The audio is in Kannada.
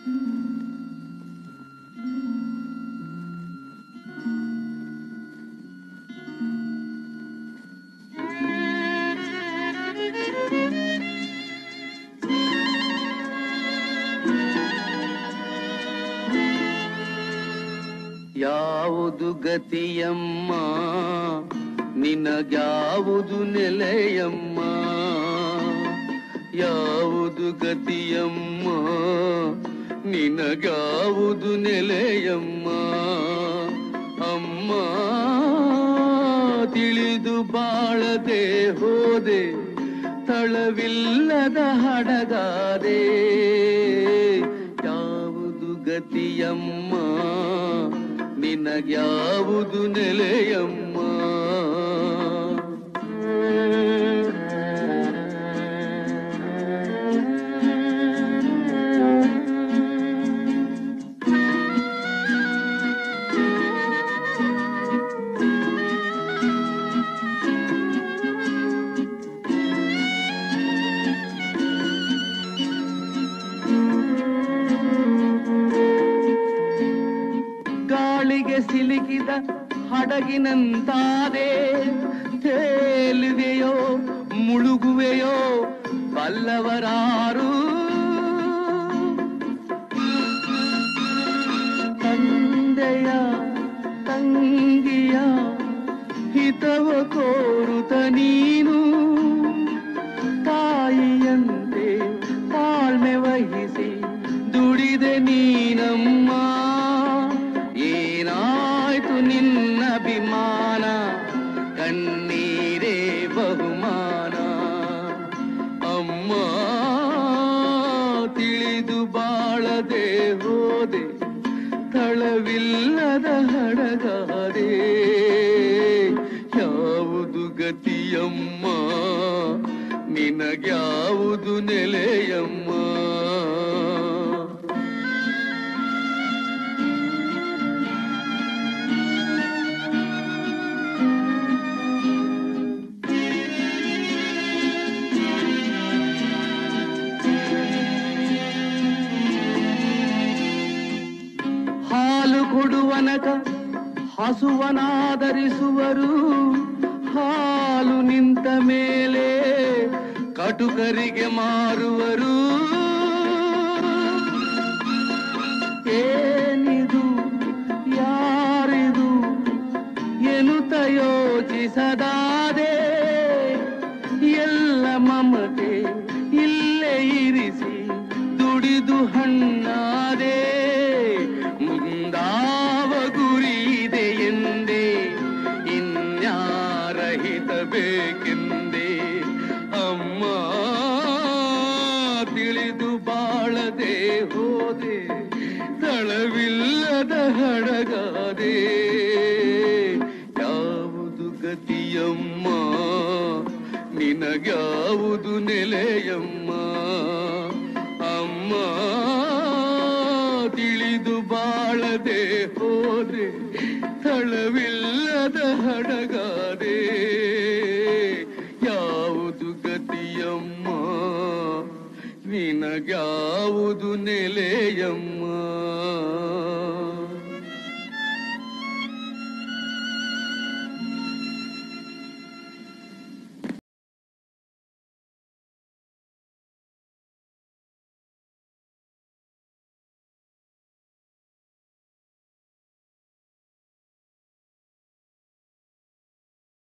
ಯಾವುದು ಗತಿಯಮ್ಮ ನಿನಗ್ಯಾವುದು ನೆಲೆಯಮ್ಮ ಯಾವುದು ಗತಿಯಮ್ಮ ನಿನಗ್ಯಾವುದು ನೆಲೆಯಮ್ಮ ಅಮ್ಮ ತಿಳಿದು ಬಾಳದೆ ಹೋದೆ ತಳವಿಲ್ಲದ ಹಡಗಾದೆ ಯಾವುದು ಗತಿಯಮ್ಮ ನಿನಗ್ಯಾವುದು ನೆಲೆಯಮ್ಮ ಗಾಳಿಗೆ ಸಿಲುಕಿದ ಹಡಗಿನಂತಾದೆ ತೇಲುವೆಯೋ ಮುಳುಗುವೆಯೋ ಬಲ್ಲವರಾರು ತಂದೆಯ ತಂಗಿಯ ಹಿತವ ಕೋರುತ ನೀನು ತಾಯಿಯಂತೆ ತಾಳ್ಮೆ ವಹಿಸಿ ದುಡಿದೆ ನೀನಮ್ಮ ಏನಾಯ್ತು ನಿನ್ನ ಅಭಿಮಾನ ಕಣ್ಣೀರೇ ಬಹುಮಾನ ಅಮ್ಮ ತಿಳಿದು ಬಾಳದೆ ಹೋದೆ ತಳವಿಲ್ಲದ ಹಡಗಾದೆ ಯಾವುದು ಗತಿಯಮ್ಮ ನಿನಗ್ಯಾವುದು ನೆಲೆಯಮ್ಮ ಹಾಲು ಕೊಡುವನಕ ಹಸುವನಾದರಿಸುವರು ಹಾಲು ನಿಂತ ಮೇಲೆ ಕಟುಕರಿಗೆ ಮಾರುವರು ಏನಿದು ಯಾರಿದು ಎನ್ನುತ್ತ ಯೋಚಿಸದಾದೆ ಎಲ್ಲ ಮಮತೆ ಇಲ್ಲೇ ಇರಿಸಿ ದುಡಿದು ಹಣ್ಣಾದೆ ಮುಂದಾವ ಗುರಿ ಇದೆ ಎಂದೇ ಇನ್ಯಾರಹಿತ ಬೇಕೆಂದೇ ಅಮ್ಮ ತಿಳಿದು ಬಾಳದೆ ಹೋದೆ ತಳವಿಲ್ಲದ ಹಡಗಾದೆ ಯಾವುದು ಗತಿಯಮ್ಮ ನಿನಗ್ಯಾವುದು ನೆಲೆಯಮ್ಮ ಅಮ್ಮ ತಿಳಿದು ಬಾಳದೆ ಹೋದೆ ತಳವಿಲ್ಲದ ಹಡಗಾದೆ ಯಾವುದು ಗತಿಯಮ್ಮ ನಿನಗ್ಯಾವುದು ನೆಲೆಯಮ್ಮ